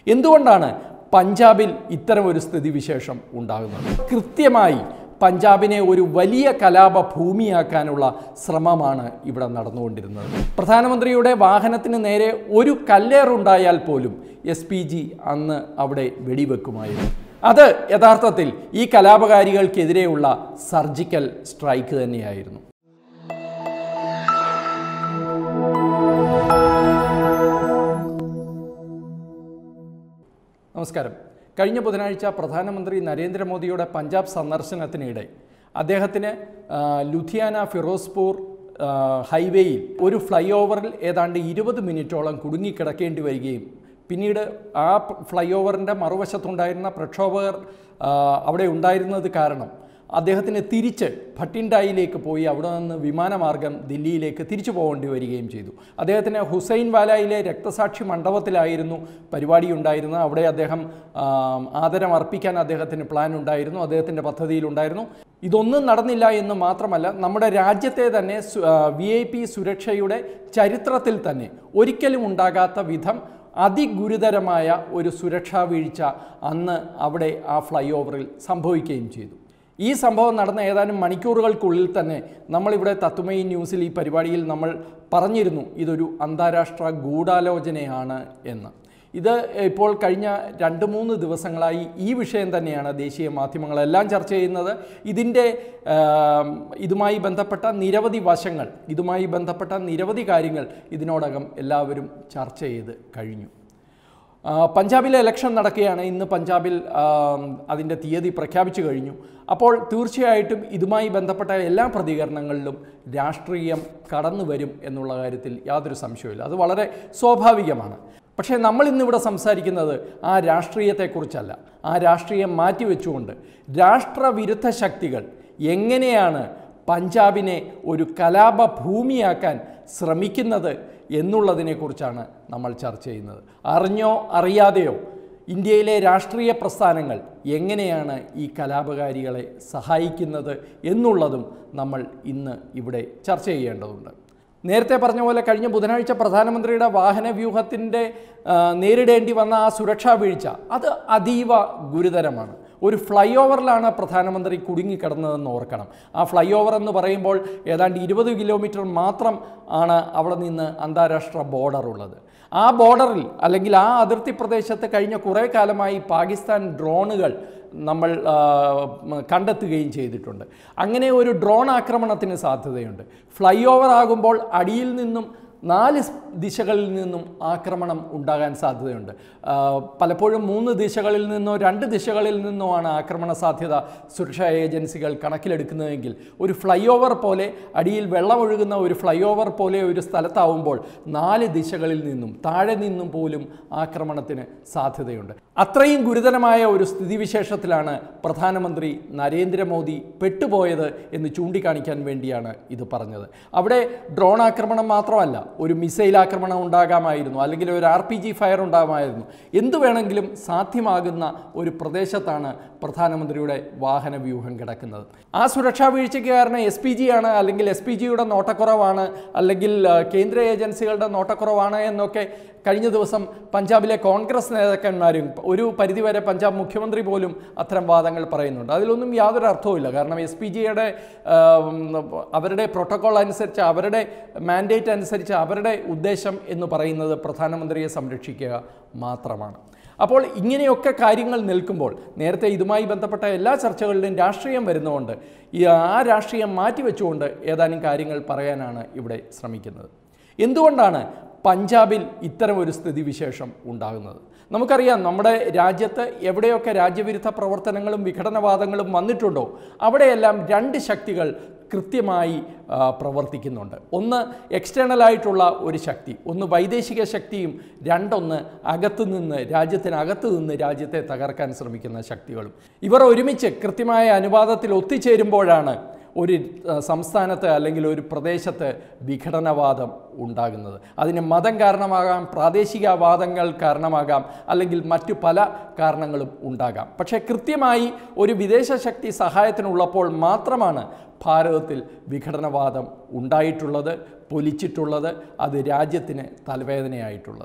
എന്തുകൊണ്ടാണ് പഞ്ചാബിൽ ഇത്തരം ഒരു സ്ഥിതിവിശേഷം ഉണ്ടാകുന്നത് കൃത്യമായി പഞ്ചാബിനെ ഒരു വലിയ കലാപ ഭൂമിയാക്കാനുള്ള ശ്രമമാണ് ഇവിടെ നടന്നുകൊണ്ടിരുന്നത് പ്രധാനമന്ത്രിയുടെ വാഹനത്തിന് നേരെ ഒരു കല്ലേറുണ്ടായാൽ പോലും എസ് പി ജി അന്ന് അവിടെ വെടിവെക്കുമായിരുന്നു അത് യഥാർത്ഥത്തിൽ ഈ കലാപകാരികൾക്കെതിരെയുള്ള സർജിക്കൽ സ്ട്രൈക്ക് തന്നെയായിരുന്നു നമസ്കാരം കഴിഞ്ഞ ബുധനാഴ്ച പ്രധാനമന്ത്രി നരേന്ദ്രമോദിയുടെ പഞ്ചാബ് സന്ദർശനത്തിനിടെ അദ്ദേഹത്തിന് ആ, ലുധിയാന ഫിറോസ്പൂർ ആ, ഹൈവേയിൽ ഒരു ഫ്ലൈ ഓവറിൽ ഏതാണ്ട് ഇരുപത് മിനിറ്റോളം കുടുങ്ങിക്കിടക്കേണ്ടി വരികയും പിന്നീട് ആ ഫ്ലൈ ഓവറിൻ്റെ മറുവശത്തുണ്ടായിരുന്ന പ്രക്ഷോഭകർ ആ, അവിടെ ഉണ്ടായിരുന്നത് കാരണം അദ്ദേഹത്തിന് തിരിച്ച് ഭട്ടിൻഡായിലേക്ക് പോയി അവിടെ നിന്ന് വിമാനമാർഗം ദില്ലിയിലേക്ക് തിരിച്ചു പോകേണ്ടി വരികയും ചെയ്തു അദ്ദേഹത്തിന് ഹുസൈൻ വാലായിലെ രക്തസാക്ഷി മണ്ഡപത്തിലായിരുന്നു പരിപാടി ഉണ്ടായിരുന്നത് അവിടെ അദ്ദേഹം ആ, ആദരം അർപ്പിക്കാൻ അദ്ദേഹത്തിന് പ്ലാൻ ഉണ്ടായിരുന്നു അദ്ദേഹത്തിൻ്റെ പദ്ധതിയിലുണ്ടായിരുന്നു ഇതൊന്നും നടന്നില്ല എന്ന് മാത്രമല്ല നമ്മുടെ രാജ്യത്തെ തന്നെ വി ഐ പി സുരക്ഷയുടെ ചരിത്രത്തിൽ തന്നെ ഒരിക്കലും ഉണ്ടാകാത്ത വിധം അതിഗുരുതരമായ ഒരു സുരക്ഷാ വീഴ്ച അന്ന് അവിടെ ആ ഫ്ലൈ ഓവറിൽ സംഭവിക്കുകയും ചെയ്തു ഈ സംഭവം നടന്ന ഏതാനും മണിക്കൂറുകൾക്കുള്ളിൽ തന്നെ നമ്മളിവിടെ തത്തുമയി ന്യൂസിൽ ഈ പരിപാടിയിൽ നമ്മൾ പറഞ്ഞിരുന്നു ഇതൊരു അന്താരാഷ്ട്ര ഗൂഢാലോചനയാണ് എന്ന് ഇത് ഇപ്പോൾ കഴിഞ്ഞ രണ്ട് മൂന്ന് ദിവസങ്ങളായി ഈ വിഷയം തന്നെയാണ് ദേശീയ മാധ്യമങ്ങളെല്ലാം ചർച്ച ചെയ്യുന്നത് ഇതിൻ്റെ ആം, ഇതുമായി ബന്ധപ്പെട്ട നിരവധി വശങ്ങൾ ഇതുമായി ബന്ധപ്പെട്ട നിരവധി കാര്യങ്ങൾ ഇതിനോടകം എല്ലാവരും ചർച്ച ചെയ്ത് കഴിഞ്ഞു ആ, പഞ്ചാബിലെ ഇലക്ഷൻ നടക്കുകയാണ് ഇന്ന് പഞ്ചാബിൽ അതിൻ്റെ തീയതി പ്രഖ്യാപിച്ചു കഴിഞ്ഞു അപ്പോൾ തീർച്ചയായിട്ടും ഇതുമായി ബന്ധപ്പെട്ട എല്ലാ പ്രതികരണങ്ങളിലും രാഷ്ട്രീയം കടന്നു വരും എന്നുള്ള കാര്യത്തിൽ യാതൊരു സംശയവുമില്ല അത് വളരെ സ്വാഭാവികമാണ് പക്ഷേ നമ്മൾ ഇന്നിവിടെ സംസാരിക്കുന്നത് ആ രാഷ്ട്രീയത്തെക്കുറിച്ചല്ല ആ രാഷ്ട്രീയം മാറ്റിവെച്ചുകൊണ്ട് രാഷ്ട്രവിരുദ്ധ ശക്തികൾ എങ്ങനെയാണ് പഞ്ചാബിനെ ഒരു കലാപ ഭൂമിയാക്കാൻ ശ്രമിക്കുന്നത് എന്നുള്ളതിനെക്കുറിച്ചാണ് നമ്മൾ ചർച്ച ചെയ്യുന്നത് അറിഞ്ഞോ അറിയാതെയോ ഇന്ത്യയിലെ രാഷ്ട്രീയ പ്രസ്ഥാനങ്ങൾ എങ്ങനെയാണ് ഈ കലാപകാരികളെ സഹായിക്കുന്നത് എന്നുള്ളതും നമ്മൾ ഇന്ന് ഇവിടെ ചർച്ച ചെയ്യേണ്ടതുണ്ട് നേരത്തെ പറഞ്ഞ പോലെ കഴിഞ്ഞ ബുധനാഴ്ച പ്രധാനമന്ത്രിയുടെ വാഹന വ്യൂഹത്തിൻ്റെ ആ, നേരിടേണ്ടി വന്ന ആ സുരക്ഷാ വീഴ്ച അത് അതീവ ഗുരുതരമാണ് ഒരു ഫ്ലൈ ഓവറിലാണ് പ്രധാനമന്ത്രി കുടുങ്ങിക്കിടന്നതെന്ന് ഓർക്കണം ആ ഫ്ലൈ ഓവർ എന്ന് പറയുമ്പോൾ ഏതാണ്ട് ഇരുപത് കിലോമീറ്റർ മാത്രം ആണ് അവിടെ നിന്ന് അന്താരാഷ്ട്ര ബോർഡർ ഉള്ളത് ആ ബോർഡറിൽ അല്ലെങ്കിൽ ആ അതിർത്തി പ്രദേശത്ത് കഴിഞ്ഞ കുറേ കാലമായി പാകിസ്ഥാൻ ഡ്രോണുകൾ നമ്മൾ ആ, മ, കണ്ടെത്തുകയും ചെയ്തിട്ടുണ്ട് അങ്ങനെ ഒരു ഡ്രോൺ ആക്രമണത്തിന് സാധ്യതയുണ്ട് ഫ്ലൈ ഓവർ ആകുമ്പോൾ അടിയിൽ നിന്നും നാല് സ് ദിശകളിൽ നിന്നും ആക്രമണം ഉണ്ടാകാൻ സാധ്യതയുണ്ട് ആ, പലപ്പോഴും മൂന്ന് ദിശകളിൽ നിന്നോ രണ്ട് ദിശകളിൽ നിന്നോ ആണ് ആക്രമണ സാധ്യത സുരക്ഷാ ഏജൻസികൾ കണക്കിലെടുക്കുന്നതെങ്കിൽ ഒരു ഫ്ലൈ ഓവർ പോലെ അടിയിൽ വെള്ളമൊഴുകുന്ന ഒരു ഫ്ലൈ ഓവർ പോലെ ഒരു സ്ഥലത്താവുമ്പോൾ നാല് ദിശകളിൽ നിന്നും താഴെ നിന്നും പോലും ആക്രമണത്തിന് സാധ്യതയുണ്ട് അത്രയും ഗുരുതരമായ ഒരു സ്ഥിതിവിശേഷത്തിലാണ് പ്രധാനമന്ത്രി നരേന്ദ്രമോദി പെട്ടുപോയത് എന്ന് ചൂണ്ടിക്കാണിക്കാൻ വേണ്ടിയാണ് ഇത് പറഞ്ഞത് അവിടെ ഡ്രോൺ ആക്രമണം മാത്രമല്ല ഒരു മിസൈൽ ആക്രമണം ഉണ്ടാകാമായിരുന്നു അല്ലെങ്കിൽ ഒരു ആർ പി ജി ഫയർ ഉണ്ടാകുമായിരുന്നു എന്തു വേണമെങ്കിലും സാധ്യമാകുന്ന ഒരു പ്രദേശത്താണ് പ്രധാനമന്ത്രിയുടെ വാഹന വ്യൂഹം കിടക്കുന്നത് ആ സുരക്ഷാ വീഴ്ചയ്ക്ക് കാരണം എസ് പി ജി ആണ് അല്ലെങ്കിൽ എസ് പി ജിയുടെ നോട്ടക്കുറവാണ് അല്ലെങ്കിൽ ആ, കേന്ദ്ര ഏജൻസികളുടെ നോട്ടക്കുറവാണ് എന്നൊക്കെ കഴിഞ്ഞ ദിവസം പഞ്ചാബിലെ കോൺഗ്രസ് നേതാക്കന്മാരും ഒരു പരിധിവരെ പഞ്ചാബ് മുഖ്യമന്ത്രി പോലും അത്തരം വാദങ്ങൾ പറയുന്നുണ്ട് അതിലൊന്നും യാതൊരു അർത്ഥവുമില്ല കാരണം എസ് പി ജിയുടെ അവരുടെ പ്രോട്ടോകോൾ അനുസരിച്ച് അവരുടെ മാൻഡേറ്റ് അനുസരിച്ച് അവരുടെ ഉദ്ദേശം എന്ന് പറയുന്നത് പ്രധാനമന്ത്രിയെ സംരക്ഷിക്കുക മാത്രമാണ് അപ്പോൾ ഇങ്ങനെയൊക്കെ കാര്യങ്ങൾ നിൽക്കുമ്പോൾ നേരത്തെ ഇതുമായി ബന്ധപ്പെട്ട എല്ലാ ചർച്ചകളിലും രാഷ്ട്രീയം വരുന്നതുകൊണ്ട് ഈ ആ രാഷ്ട്രീയം മാറ്റിവെച്ചുകൊണ്ട് ഏതാനും കാര്യങ്ങൾ പറയാനാണ് ഇവിടെ ശ്രമിക്കുന്നത് എന്തുകൊണ്ടാണ് പഞ്ചാബിൽ ഇത്തരം ഒരു സ്ഥിതിവിശേഷം ഉണ്ടാകുന്നത് നമുക്കറിയാം നമ്മുടെ രാജ്യത്ത് എവിടെയൊക്കെ രാജ്യവിരുദ്ധ പ്രവർത്തനങ്ങളും വിഘടനവാദങ്ങളും വന്നിട്ടുണ്ടോ അവിടെയെല്ലാം രണ്ട് ശക്തികൾ കൃത്യമായി ആ, പ്രവർത്തിക്കുന്നുണ്ട് ഒന്ന് എക്സ്റ്റേണൽ ആയിട്ടുള്ള ഒരു ശക്തി ഒന്ന് വൈദേശിക ശക്തിയും രണ്ടൊന്ന് അകത്തു നിന്ന് രാജ്യത്തിനകത്ത് നിന്ന് രാജ്യത്തെ തകർക്കാൻ ശ്രമിക്കുന്ന ശക്തികളും ഇവർ ഒരുമിച്ച് കൃത്യമായ അനുവാദത്തിൽ ഒത്തുചേരുമ്പോഴാണ് ഒരു ആ, സംസ്ഥാനത്ത് അല്ലെങ്കിൽ ഒരു പ്രദേശത്ത് വിഘടനവാദം ഉണ്ടാകുന്നത് അതിന് മതം കാരണമാകാം പ്രാദേശികവാദങ്ങൾ കാരണമാകാം അല്ലെങ്കിൽ മറ്റു പല കാരണങ്ങളും ഉണ്ടാകാം പക്ഷേ കൃത്യമായി ഒരു വിദേശ ശക്തി സഹായത്തിനുള്ളപ്പോൾ മാത്രമാണ് ഭാരതത്തിൽ വിഘടനവാദം ഉണ്ടായിട്ടുള്ളത് പൊലിച്ചിട്ടുള്ളത് അത് രാജ്യത്തിന് തലവേദനയായിട്ടുള്ളത്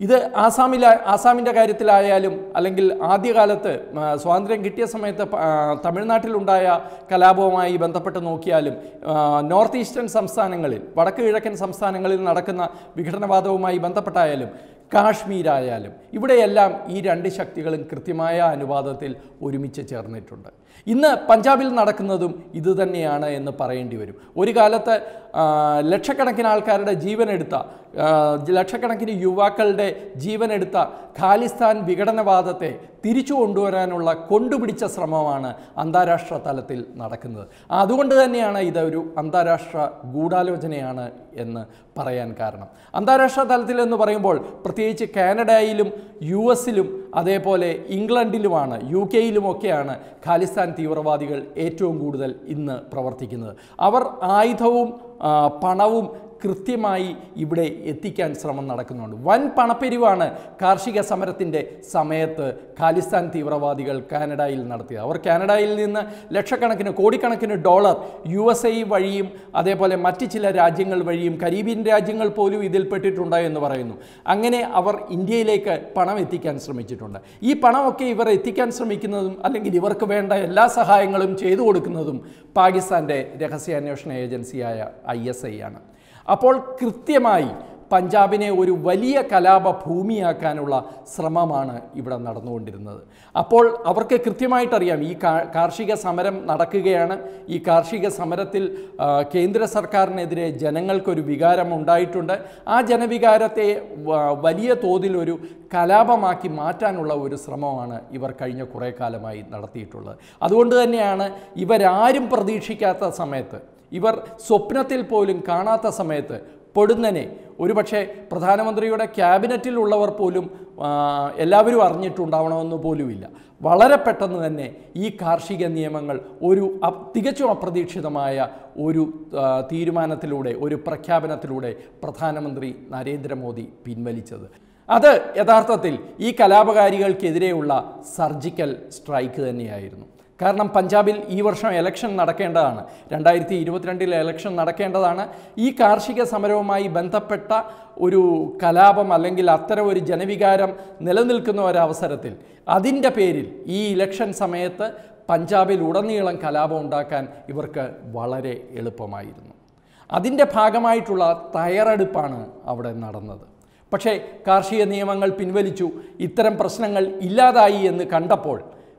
ഇത് ആസാമിലെ ആസാമിൻ്റെ കാര്യത്തിലായാലും അല്ലെങ്കിൽ ആദ്യകാലത്ത് ആ, സ്വാതന്ത്ര്യം കിട്ടിയ സമയത്ത് പ- ആ, തമിഴ്നാട്ടിലുണ്ടായ കലാപവുമായി ബന്ധപ്പെട്ട് നോക്കിയാലും ആ, നോർത്ത് ഈസ്റ്റേൺ സംസ്ഥാനങ്ങളിൽ വടക്ക് കിഴക്കൻ സംസ്ഥാനങ്ങളിൽ നടക്കുന്ന വിഘടനവാദവുമായി ബന്ധപ്പെട്ടായാലും കാശ്മീരായാലും ഇവിടെയെല്ലാം ഈ രണ്ട് ശക്തികളും കൃത്യമായ അനുപാതത്തിൽ ഒരുമിച്ച് ചേർന്നിട്ടുണ്ട് ഇന്ന് പഞ്ചാബിൽ നടക്കുന്നതും ഇതുതന്നെയാണ് എന്ന് പറയേണ്ടി വരും ഒരു കാലത്ത് ആ, ലക്ഷക്കണക്കിന് ആൾക്കാരുടെ ജീവനെടുത്ത ആ, ലക്ഷക്കണക്കിന് യുവാക്കളുടെ ജീവനെടുത്ത ഖാലിസ്ഥാൻ വിഘടനവാദത്തെ തിരിച്ചു കൊണ്ടുവരാനുള്ള കൊണ്ടുപിടിച്ച ശ്രമമാണ് അന്താരാഷ്ട്ര തലത്തിൽ നടക്കുന്നത് അതുകൊണ്ട് തന്നെയാണ് ഇതൊരു അന്താരാഷ്ട്ര ഗൂഢാലോചനയാണ് എന്ന് പറയാൻ കാരണം അന്താരാഷ്ട്ര തലത്തിൽ എന്ന് പറയുമ്പോൾ പ്രത്യേകിച്ച് കാനഡയിലും യു എസിലും അതേപോലെ ഇംഗ്ലണ്ടിലുമാണ് യു കെയിലുമൊക്കെയാണ് ഖാലിസ്ഥാൻ തീവ്രവാദികൾ ഏറ്റവും കൂടുതൽ ഇന്ന് പ്രവർത്തിക്കുന്നത് അവർ ആയുധവും ആ, പണവും കൃത്യമായി ഇവിടെ എത്തിക്കാൻ ശ്രമം നടക്കുന്നുണ്ട് വൻ പണപ്പെരിവാണ് കാർഷിക സമരത്തിൻ്റെ സമയത്ത് ഖാലിസ്ഥാൻ തീവ്രവാദികൾ കാനഡയിൽ നടത്തിയത് അവർ കാനഡയിൽ നിന്ന് ലക്ഷക്കണക്കിന് കോടിക്കണക്കിന് ഡോളർ യു എസ് ഐ വഴിയും അതേപോലെ മറ്റ് ചില രാജ്യങ്ങൾ വഴിയും കരീബിയൻ രാജ്യങ്ങൾ പോലും ഇതിൽപ്പെട്ടിട്ടുണ്ട് എന്ന് പറയുന്നു അങ്ങനെ അവർ ഇന്ത്യയിലേക്ക് പണം എത്തിക്കാൻ ശ്രമിച്ചിട്ടുണ്ട് ഈ പണമൊക്കെ ഇവർ എത്തിക്കാൻ ശ്രമിക്കുന്നതും അല്ലെങ്കിൽ ഇവർക്ക് വേണ്ട എല്ലാ സഹായങ്ങളും ചെയ്തു കൊടുക്കുന്നതും പാകിസ്ഥാൻ്റെ രഹസ്യാന്വേഷണ ഏജൻസിയായ ഐ എസ് ഐ ആണ് അപ്പോൾ കൃത്യമായി പഞ്ചാബിനെ ഒരു വലിയ കലാപ ഭൂമിയാക്കാനുള്ള ശ്രമമാണ് ഇവിടെ നടന്നുകൊണ്ടിരുന്നത് അപ്പോൾ അവർക്ക് കൃത്യമായിട്ടറിയാം ഈ കാ- കാർഷിക സമരം നടക്കുകയാണ് ഈ കാർഷിക സമരത്തിൽ ആ, കേന്ദ്ര സർക്കാരിനെതിരെ ജനങ്ങൾക്കൊരു വികാരം ഉണ്ടായിട്ടുണ്ട് ആ ജനവികാരത്തെ വ- വലിയ തോതിലൊരു കലാപമാക്കി മാറ്റാനുള്ള ഒരു ശ്രമമാണ് ഇവർ കഴിഞ്ഞ കുറേ കാലമായി നടത്തിയിട്ടുള്ളത് അതുകൊണ്ട് തന്നെയാണ് ഇവരാരും പ്രതീക്ഷിക്കാത്ത സമയത്ത് ഇവർ സ്വപ്നത്തിൽ പോലും കാണാത്ത സമയത്ത് പൊടുന്നനെ ഒരുപക്ഷെ പ്രധാനമന്ത്രിയുടെ ക്യാബിനറ്റിലുള്ളവർ പോലും ആ, എല്ലാവരും അറിഞ്ഞിട്ടുണ്ടാവണമെന്ന് പോലുമില്ല വളരെ പെട്ടെന്ന് തന്നെ ഈ കാർഷിക നിയമങ്ങൾ ഒരു അ- തികച്ചും അപ്രതീക്ഷിതമായ ഒരു ആ, തീരുമാനത്തിലൂടെ ഒരു പ്രഖ്യാപനത്തിലൂടെ പ്രധാനമന്ത്രി നരേന്ദ്രമോദി പിൻവലിച്ചത് അത് യഥാർത്ഥത്തിൽ ഈ കലാപകാരികൾക്കെതിരെയുള്ള സർജിക്കൽ സ്ട്രൈക്ക് തന്നെയായിരുന്നു കാരണം പഞ്ചാബിൽ ഈ വർഷം ഇലക്ഷൻ നടക്കേണ്ടതാണ് രണ്ടായിരത്തി ഇരുപത്തിരണ്ടിലെ ഇലക്ഷൻ നടക്കേണ്ടതാണ് ഈ കാർഷിക സമരവുമായി ബന്ധപ്പെട്ട ഒരു കലാപം അല്ലെങ്കിൽ അത്തരം ഒരു ജനവികാരം നിലനിൽക്കുന്ന ഒരവസരത്തിൽ അതിൻ്റെ പേരിൽ ഈ ഇലക്ഷൻ സമയത്ത് പഞ്ചാബിൽ ഉടനീളം കലാപം ഉണ്ടാക്കാൻ ഇവർക്ക് വളരെ എളുപ്പമായിരുന്നു അതിൻ്റെ ഭാഗമായിട്ടുള്ള തയ്യാറെടുപ്പാണ് അവിടെ നടന്നത് പക്ഷേ കാർഷിക നിയമങ്ങൾ പിൻവലിച്ചു ഇത്തരം പ്രശ്നങ്ങൾ ഇല്ലാതായി എന്ന് കണ്ടപ്പോൾ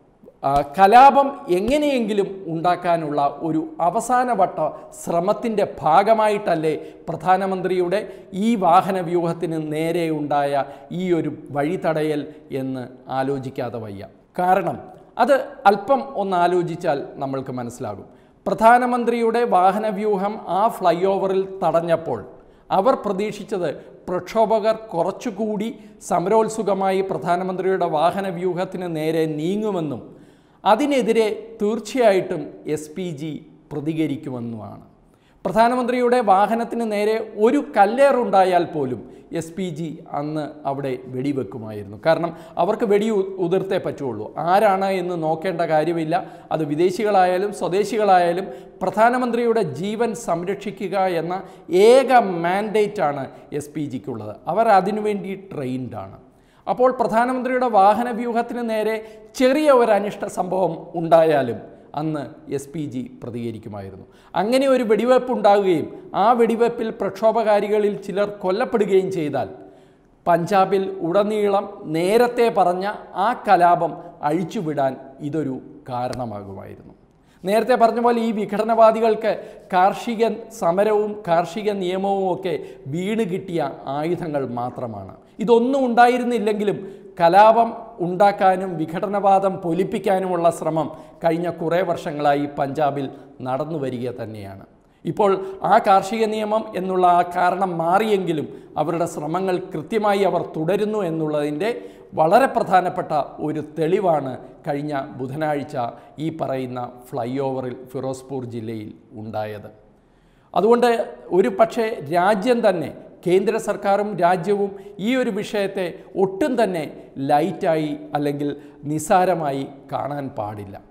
ആ, കലാപം എങ്ങനെയെങ്കിലും ഉണ്ടാക്കാനുള്ള ഒരു അവസാനവട്ട ശ്രമത്തിൻ്റെ ഭാഗമായിട്ടല്ലേ പ്രധാനമന്ത്രിയുടെ ഈ വാഹന വ്യൂഹത്തിന് നേരെ ഉണ്ടായ ഈ ഒരു വഴിതടയൽ എന്ന് ആലോചിക്കാതെ വയ്യ കാരണം അത് അല്പം ഒന്ന് ആലോചിച്ചാൽ നമ്മൾക്ക് മനസ്സിലാകും പ്രധാനമന്ത്രിയുടെ വാഹനവ്യൂഹം ആ ഫ്ലൈ ഓവറിൽ തടഞ്ഞപ്പോൾ അവർ പ്രതീക്ഷിച്ചത് പ്രക്ഷോഭകർ കുറച്ചുകൂടി സമരോത്സുകമായി പ്രധാനമന്ത്രിയുടെ വാഹനവ്യൂഹത്തിന് നേരെ നീങ്ങുമെന്നും അതിനെതിരെ തീർച്ചയായിട്ടും എസ് പി ജി പ്രതികരിക്കുമെന്നുമാണ് പ്രധാനമന്ത്രിയുടെ വാഹനത്തിന് നേരെ ഒരു കല്ലേറുണ്ടായാൽ പോലും എസ് പി ജി അന്ന് അവിടെ വെടിവെക്കുമായിരുന്നു കാരണം അവർക്ക് വെടി ഉ- ഉതിർത്തേ പറ്റുള്ളൂ ആരാണ് എന്ന് നോക്കേണ്ട കാര്യമില്ല അത് വിദേശികളായാലും സ്വദേശികളായാലും പ്രധാനമന്ത്രിയുടെ ജീവൻ സംരക്ഷിക്കുക എന്ന ഏക മാൻഡേറ്റാണ് എസ് പി ജിക്കുള്ളത് അവർ അതിനുവേണ്ടി ട്രെയിൻഡാണ് അപ്പോൾ പ്രധാനമന്ത്രിയുടെ വാഹന വ്യൂഹത്തിന് നേരെ ചെറിയ ഒരു അനിഷ്ട സംഭവം ഉണ്ടായാലും അന്ന് എസ് പി ജി പ്രതികരിക്കുമായിരുന്നു അങ്ങനെ ഒരു വെടിവെപ്പ് ഉണ്ടാവുകയും ആ വെടിവെപ്പിൽ പ്രക്ഷോഭകാരികളിൽ ചിലർ കൊല്ലപ്പെടുകയും ചെയ്താൽ പഞ്ചാബിൽ ഉടനീളം നേരത്തെ പറഞ്ഞ ആ കലാപം അഴിച്ചുവിടാൻ ഇതൊരു കാരണമാകുമായിരുന്നു നേരത്തെ പറഞ്ഞ പോലെ ഈ വിഘടനവാദികൾക്ക് കാർഷിക സമരവും കാർഷിക നിയമവും ഒക്കെ വീണ് കിട്ടിയ ആയുധങ്ങൾ മാത്രമാണ് ഇതൊന്നും ഉണ്ടായിരുന്നില്ലെങ്കിലും കലാപം ഉണ്ടാക്കാനും വിഘടനവാദം പൊലിപ്പിക്കാനുമുള്ള ശ്രമം കഴിഞ്ഞ കുറേ വർഷങ്ങളായി പഞ്ചാബിൽ നടന്നു വരിക തന്നെയാണ് ഇപ്പോൾ ആ കാർഷിക നിയമം എന്നുള്ള ആ കാരണം മാറിയെങ്കിലും അവരുടെ ശ്രമങ്ങൾ കൃത്യമായി അവർ തുടരുന്നു എന്നുള്ളതിൻ്റെ വളരെ പ്രധാനപ്പെട്ട ഒരു തെളിവാണ് കഴിഞ്ഞ ബുധനാഴ്ച ഈ പറയുന്ന ഫ്ലൈ ഓവറിൽ ഫിറോസ്പൂർ ജില്ലയിൽ ഉണ്ടായത് അതുകൊണ്ട് ഒരു പക്ഷേ രാജ്യം തന്നെ കേന്ദ്ര സർക്കാരും രാജ്യവും ഈ ഒരു വിഷയത്തെ ഒട്ടും തന്നെ ലൈറ്റായി അല്ലെങ്കിൽ നിസാരമായി കാണാൻ പാടില്ല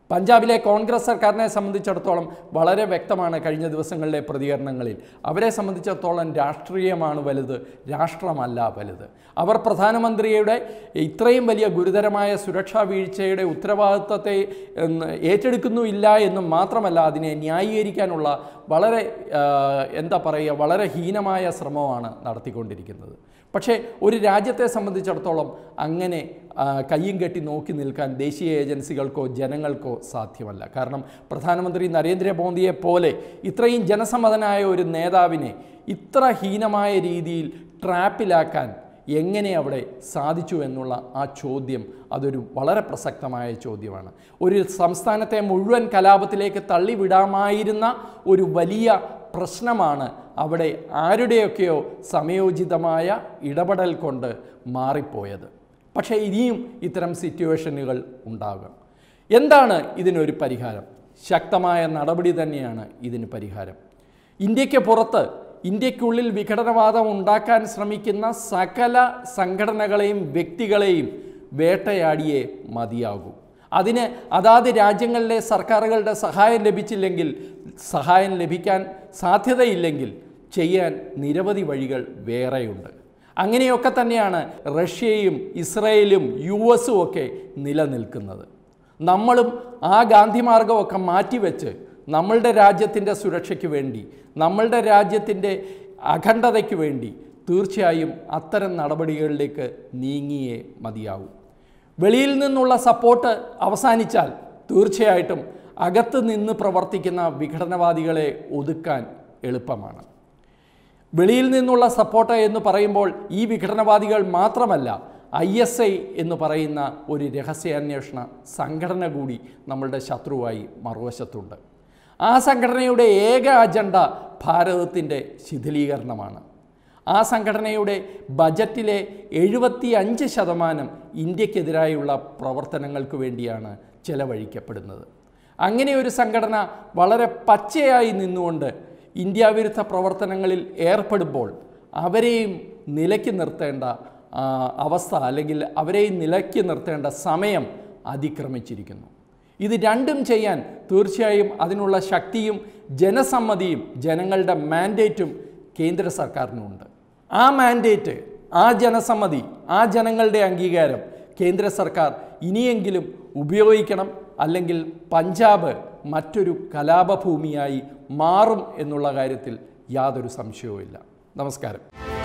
പഞ്ചാബിലെ കോൺഗ്രസ് സർക്കാരിനെ സംബന്ധിച്ചിടത്തോളം വളരെ വ്യക്തമാണ് കഴിഞ്ഞ ദിവസങ്ങളിലെ പ്രതികരണങ്ങളിൽ അവരെ സംബന്ധിച്ചിടത്തോളം രാഷ്ട്രീയമാണ് വലുത് രാഷ്ട്രമല്ല വലുത് അവർ പ്രധാനമന്ത്രിയുടെ ഇത്രയും വലിയ ഗുരുതരമായ സുരക്ഷാ വീഴ്ചയുടെ ഉത്തരവാദിത്വത്തെ ഉം, ഏറ്റെടുക്കുന്നു ഇല്ല എന്നും മാത്രമല്ല അതിനെ ന്യായീകരിക്കാനുള്ള വളരെ ആ, എന്താ പറയുക വളരെ ഹീനമായ ശ്രമമാണ് നടത്തിക്കൊണ്ടിരിക്കുന്നത് പക്ഷേ ഒരു രാജ്യത്തെ സംബന്ധിച്ചിടത്തോളം അങ്ങനെ ആ, കയ്യും കെട്ടി നോക്കി നിൽക്കാൻ ദേശീയ ഏജൻസികൾക്കോ ജനങ്ങൾക്കോ സാധ്യമല്ല കാരണം പ്രധാനമന്ത്രി നരേന്ദ്രമോദിയെ പോലെ ഇത്രയും ജനസമ്മതനായ ഒരു നേതാവിനെ ഇത്ര ഹീനമായ രീതിയിൽ ട്രാപ്പിലാക്കാൻ എങ്ങനെ അവിടെ സാധിച്ചു എന്നുള്ള ആ ചോദ്യം അതൊരു വളരെ പ്രസക്തമായ ചോദ്യമാണ് ഒരു സംസ്ഥാനത്തെ മുഴുവൻ കലാപത്തിലേക്ക് തള്ളിവിടാമായിരുന്ന ഒരു വലിയ പ്രശ്നമാണ് അവിടെ ആരുടെയൊക്കെയോ സമയോചിതമായ ഇടപെടൽ കൊണ്ട് മാറിപ്പോയത് പക്ഷേ ഇനിയും ഇത്തരം സിറ്റുവേഷനുകൾ ഉണ്ടാകും എന്താണ് ഇതിനൊരു പരിഹാരം ശക്തമായ നടപടി തന്നെയാണ് ഇതിന് പരിഹാരം ഇന്ത്യക്ക് പുറത്ത് ഇന്ത്യക്കുള്ളിൽ വിഘടനവാദം ഉണ്ടാക്കാൻ ശ്രമിക്കുന്ന സകല സംഘടനകളെയും വ്യക്തികളെയും വേട്ടയാടിയേ മതിയാകൂ അതിന് അതാത് രാജ്യങ്ങളിലെ സർക്കാരുകളുടെ സഹായം ലഭിച്ചില്ലെങ്കിൽ സഹായം ലഭിക്കാൻ സാധ്യതയില്ലെങ്കിൽ ചെയ്യാൻ നിരവധി വഴികൾ വേറെയുണ്ട് അങ്ങനെയൊക്കെ തന്നെയാണ് റഷ്യയും ഇസ്രയേലും യു എസും ഒക്കെ നിലനിൽക്കുന്നത് നമ്മളും ആ ഗാന്ധി മാർഗമൊക്കെ മാറ്റിവെച്ച് നമ്മളുടെ രാജ്യത്തിൻ്റെ സുരക്ഷയ്ക്ക് വേണ്ടി നമ്മളുടെ രാജ്യത്തിൻ്റെ അഖണ്ഡതയ്ക്ക് വേണ്ടി തീർച്ചയായും അത്തരം നടപടികളിലേക്ക് നീങ്ങിയേ മതിയാവൂ വെളിയിൽ നിന്നുള്ള സപ്പോർട്ട് അവസാനിച്ചാൽ തീർച്ചയായിട്ടും അകത്ത് നിന്ന് പ്രവർത്തിക്കുന്ന വിഘടനവാദികളെ ഒതുക്കാൻ എളുപ്പമാണ് വെളിയിൽ നിന്നുള്ള സപ്പോർട്ട് എന്ന് പറയുമ്പോൾ ഈ വിഘടനവാദികൾ മാത്രമല്ല ഐ എസ് ഐ എന്ന് പറയുന്ന ഒരു രഹസ്യാന്വേഷണ സംഘടന കൂടി നമ്മളുടെ ശത്രുവായി മറുവശത്തുണ്ട് ആ സംഘടനയുടെ ഏക അജണ്ട ഭാരതത്തിൻ്റെ ശിഥിലീകരണമാണ് ആ സംഘടനയുടെ ബജറ്റിലെ എഴുപത്തി അഞ്ച് ശതമാനം ഇന്ത്യക്കെതിരായുള്ള പ്രവർത്തനങ്ങൾക്ക് വേണ്ടിയാണ് ചെലവഴിക്കപ്പെടുന്നത് അങ്ങനെ ഒരു സംഘടന വളരെ പച്ചയായി നിന്നുകൊണ്ട് ഇന്ത്യ വിരുദ്ധ പ്രവർത്തനങ്ങളിൽ ഏർപ്പെടുമ്പോൾ അവരെയും നിലയ്ക്ക് നിർത്തേണ്ട ആ, അവസ്ഥ അല്ലെങ്കിൽ അവരെയും നിലയ്ക്ക് നിർത്തേണ്ട സമയം അതിക്രമിച്ചിരിക്കുന്നു ഇത് രണ്ടും ചെയ്യാൻ തീർച്ചയായും അതിനുള്ള ശക്തിയും ജനസമ്മതിയും ജനങ്ങളുടെ മാൻഡേറ്റും കേന്ദ്ര സർക്കാരിനുണ്ട് ആ മാൻഡേറ്റ് ആ ജനസമ്മതി ആ ജനങ്ങളുടെ അംഗീകാരം കേന്ദ്ര സർക്കാർ ഇനിയെങ്കിലും ഉപയോഗിക്കണം അല്ലെങ്കിൽ പഞ്ചാബ് മറ്റൊരു കലാപഭൂമിയായി മാറും എന്നുള്ള കാര്യത്തിൽ യാതൊരു സംശയവുമില്ല നമസ്കാരം